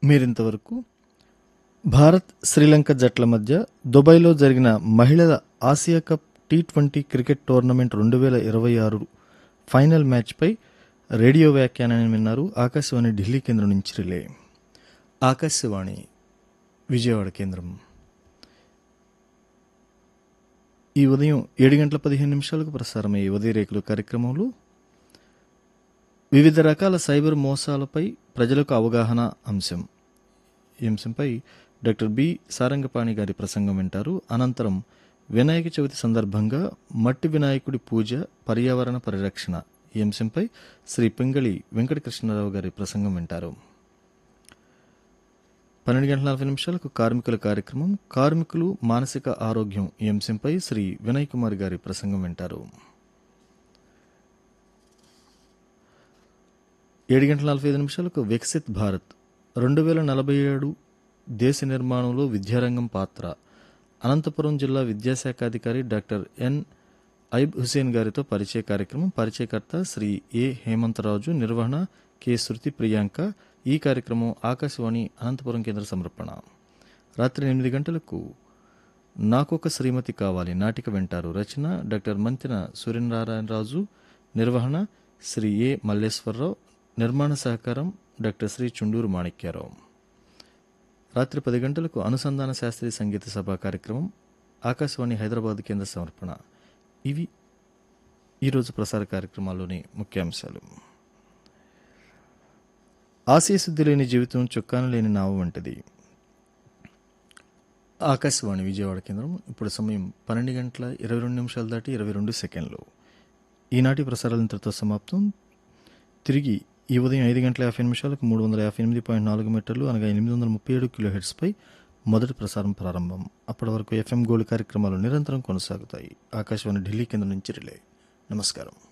మీరింతవరకు భారత్ శ్రీలంక జట్ల మధ్య దుబాయ్లో జరిగిన మహిళల Asia cup T twenty cricket tournament రెండు వేల ఇరవై ఆరు ఫైనల్ మ్యాచ్పై రేడియో వ్యాఖ్యానాన్ని విన్నారు ఆకాశవాణి ఢిల్లీ కేంద్రం నుంచి రిలే ఆకాశవాణి విజయవాడ కేంద్రం ఈ ఉదయం ఏడు గంటల పదిహేను నిమిషాలకు ప్రసారమయ్యే ఉదయ రేకులు కార్యక్రమంలో వివిధ రకాల సైబర్ మోసాలపై ప్రజలకు అవగాహన అంశం ఈ అంశంపై డాక్టర్ బి సారంగపాణి గారి ప్రసంగం వింటారు అనంతరం వినాయక చవితి సందర్భంగా మట్టి వినాయకుడి పూజ పర్యావరణ పరిరక్షణ ఈ అంశంపై శ్రీ పింగళి వెంకటకృష్ణరావు గారి ప్రసంగం వింటారు పన్నెండు గంటల నలభై నిమిషాలకు కార్మికుల కార్యక్రమం కార్మికులు మానసిక ఆరోగ్యం ఈ అంశంపై శ్రీ వినయ్ కుమార్ గారి ప్రసంగం వింటారు ఏడు గంటల నలభై ఐదు నిమిషాలకు వికసిత్ భారత్ రెండు వేల నలభై ఏడు దేశ నిర్మాణంలో విద్యారంగం పాత్ర అనంతపురం జిల్లా విద్యాశాఖ అధికారి డాక్టర్ ఎన్ ఐబ్ హుసేన్ గారితో పరిచయ కార్యక్రమం పరిచయకర్త శ్రీ ఏ హేమంతరాజు నిర్వహణ కె శృతి ప్రియాంక ఈ కార్యక్రమం ఆకాశవాణి అనంతపురం కేంద్ర సమర్పణ రాత్రి ఎనిమిది గంటలకు నాకొక శ్రీమతి కావాలి నాటిక వింటారు రచన డాక్టర్ మంతిన సూర్యనారాయణరాజు నిర్వహణ శ్రీ ఏ మల్లేశ్వరరావు నిర్మాణ సహకారం డాక్టర్ శ్రీ చుండూరు మాణిక్యారావు రాత్రి పది గంటలకు అనుసంధాన శాస్త్రీయ సంగీత సభ కార్యక్రమం ఆకాశవాణి హైదరాబాద్ కేంద్ర సమర్పణ ఇవి ఈరోజు ప్రసార కార్యక్రమాల్లోని ముఖ్యాంశాలు ఆశయశుద్ధి లేని జీవితం చుక్కాను లేని నావ వంటిది ఆకాశవాణి విజయవాడ కేంద్రం ఇప్పుడు సమయం పన్నెండు గంటల ఇరవై రెండు నిమిషాలు దాటి ఇరవై రెండు సెకండ్లు ఈనాటి ప్రసారాలు ఇంతటితో సమాప్తం తిరిగి ఈ ఉదయం ఐదు గంటల యాభై నిమిషాలకు మూడు వందల యాభై ఎనిమిది పాయింట్ నాలుగు మీటర్లు అనగా ఎనిమిది వందల ముప్పై ఏడు కిలో హెడ్స్పై మొదటి ప్రసారం ప్రారంభం అప్పటి వరకు ఎఫ్ఎం గోల్డ్ కార్యక్రమాలు నిరంతరం కొనసాగుతాయి ఆకాశవాణి ఢిల్లీ కేంద్రం నుంచి రిలే నమస్కారం